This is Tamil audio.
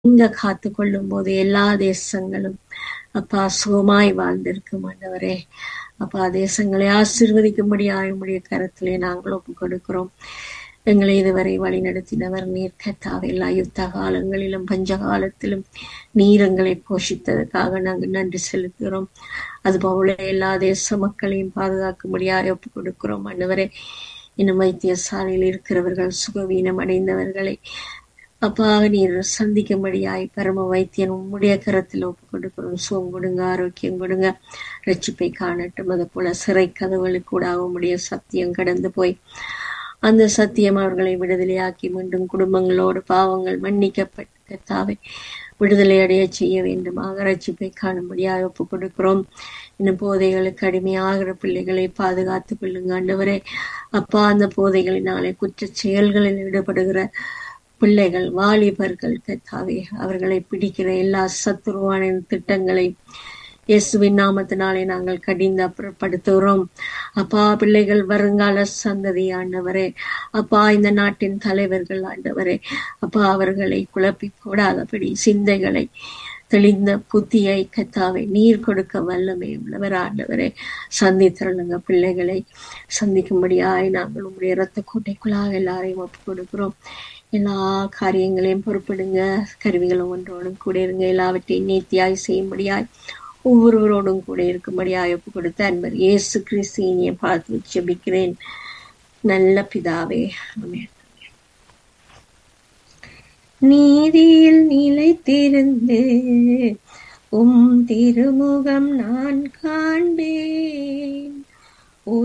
நீங்க காத்து கொள்ளும் போது எல்லா தேசங்களும் அப்பா சுகமாய் வாழ்ந்திருக்கும் ஆண்டவரே அப்பா தேசங்களை ஆசிர்வதிக்கும்படியாய் உம்முடைய கரத்திலே நாங்கள் ஒப்புக் கொடுக்கிறோம் எங்களை இதுவரை வழி நடத்தினவர் நீர் கத்தாவை எல்லா யுத்த காலங்களிலும் பஞ்ச காலத்திலும் நீர் எங்களை போஷித்ததற்காக நாங்கள் நன்றி செலுத்துகிறோம் அதுபோல எல்லா தேச மக்களையும் பாதுகாக்கும்படியாக ஒப்புக் கொடுக்கிறோம் ஆண்டவரே இன்னும் வைத்தியசாலையில் இருக்கிறவர்கள் சுகவீனம் அடைந்தவர்களை அப்பா நீர் சந்திக்கும்படியாய் பரம வைத்தியன் உம்முடைய கரத்தில் ஒப்பு கொடுக்கிறோம் சுகம் கொடுங்க ஆரோக்கியம் கொடுங்க ரட்சிப்பை காணட்டும் அது போல சிறை கதவுகளுக்கு கூட உம்முடைய சத்தியம் கடந்து போய் அந்த சத்தியம் அவர்களை விடுதலையாக்கி மீண்டும் குடும்பங்களோடு பாவங்கள் மன்னிக்கப்பட்ட தாவை விடுதலை அடைய செய்ய வேண்டுமாக ரட்சிப்பை காணும்படியாக ஒப்பு கொடுக்கிறோம் இன்னும் போதைகளுக்கு அடிமையாகிற பிள்ளைகளை பாதுகாத்துக் கொள்ளுங்க ஆண்டவரே அப்பா அந்த போதைகளினாலே குற்ற செயல்களில் ஈடுபடுகிற பிள்ளைகள் வாலிபர்கள் கத்தாவே அவர்களை பிடிக்கிற எல்லா சத்துருவான திட்டங்களை இயேசுவின் நாமத்தினாலே நாங்கள் கடிந்து அப்புறப்படுத்துகிறோம் அப்பா பிள்ளைகள் வருங்கால சந்ததி ஆண்டவரே அப்பா இந்த நாட்டின் தலைவர்கள் ஆண்டவரே அப்பா அவர்களை குழப்பி போடாதபடி சிந்தைகளை தெளிந்த புத்தியை கத்தாவை நீர் கொடுக்க வல்லமே உள்ளவர் ஆண்டவரே சந்தித்திரளுங்க பிள்ளைகளை சந்திக்கும்படியாய் நாங்கள் உங்களுடைய இரத்த கோட்டைக்குள்ளாக எல்லாரையும் ஒப்பு கொடுக்கிறோம் எல்லா காரியங்களையும் பொறுப்பிடுங்க கருவிகளும் ஒன்றோடும் கூட இருங்க எல்லாவற்றையும் நேர்த்தியாய் செய்யும்படியாய் ஒவ்வொருவரோடும் கூட இருக்கும்படியாய் ஒப்பு கொடுத்த அன்பர் இயேசு கிறிஸ்து இனிய பார்த்து ஜெபிக்கிறேன் நல்ல பிதாவே ஆமென் நீதியில் நிலைத்திருந்து உம் திருமுகம் நான் காண்பேன்